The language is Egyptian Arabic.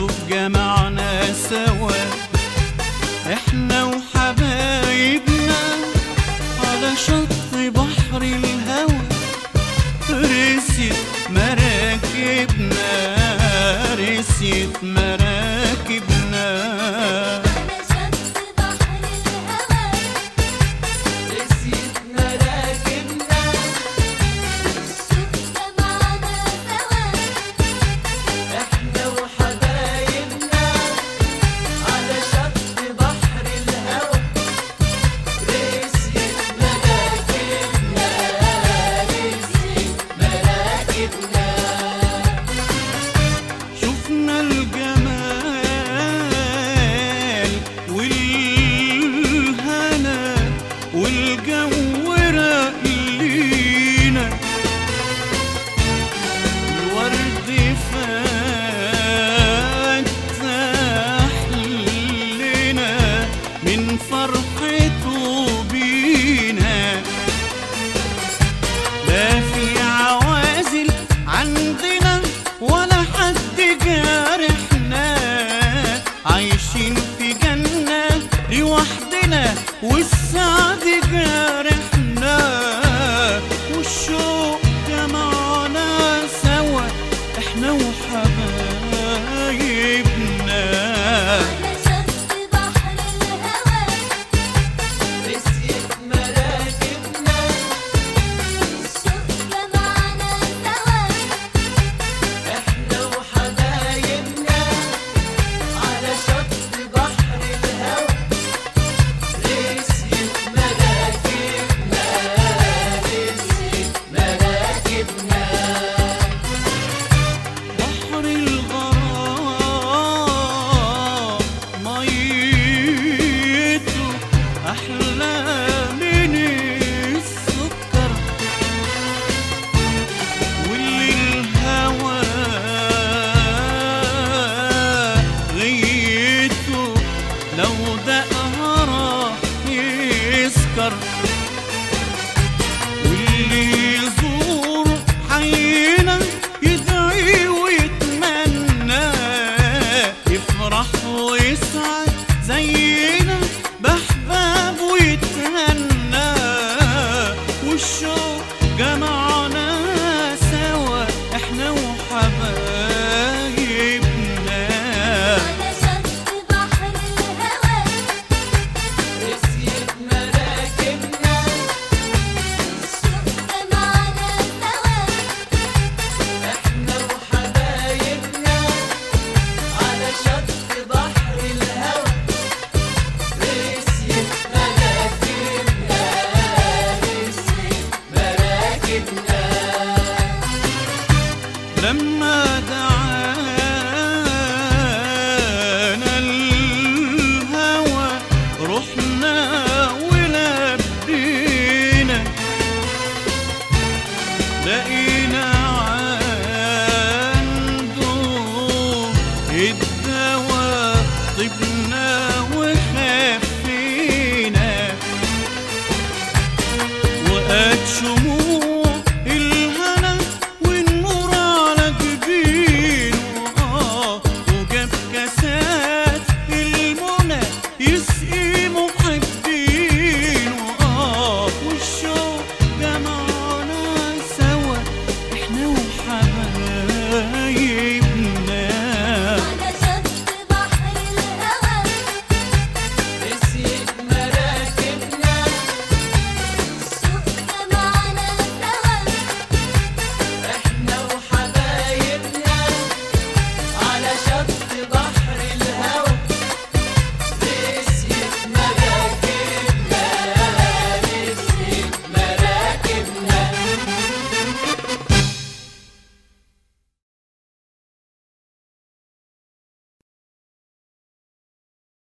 والشوق جمعنا سوا احنا وحبايبنا على شط بحر الهوى رسيت مراكبنا رسيت مراكبنا على شط بحر الهوى رسيت مراكبنا الشوق جمعنا سوا احنا وحبايبنا على شط بحر الهوى رسيت مراكبنا رسيت مراكبنا شفنا الجمال والهنا والجو راق لينا الورد فتح لنا من فرحته بينا لا في عوازل عندنا ولا حد جارحنا عايشين في جنة لوحدنا والسعد جارحنا والشوق جمعنا سوا احنا وحبايبنا على شط بحر الهوى رسيت مراكبنا الشوق جمعنا سوا احنا وحبايبنا على شط بحر الهوى رسيت مراكبنا رسيت مراكبنا بحر الغرام ميته أحلى من السكر واللي الهوى غيته لو دقها راح يسكر واللي يزور حينا يدعي ويتمنى يفرح ويسعد زينا بحباب ويتهنى والشوق جمعنا سوا احنا وحبايبنا على شط بحر الهوى رسيت مراكبنا الشوق جمعنا سوا احنا وحبايبنا على شط بحر الهوى رسيت مراكبنا رسيت مراكبنا لما دعانا الهوى رحنا ولبينا لقينا عنده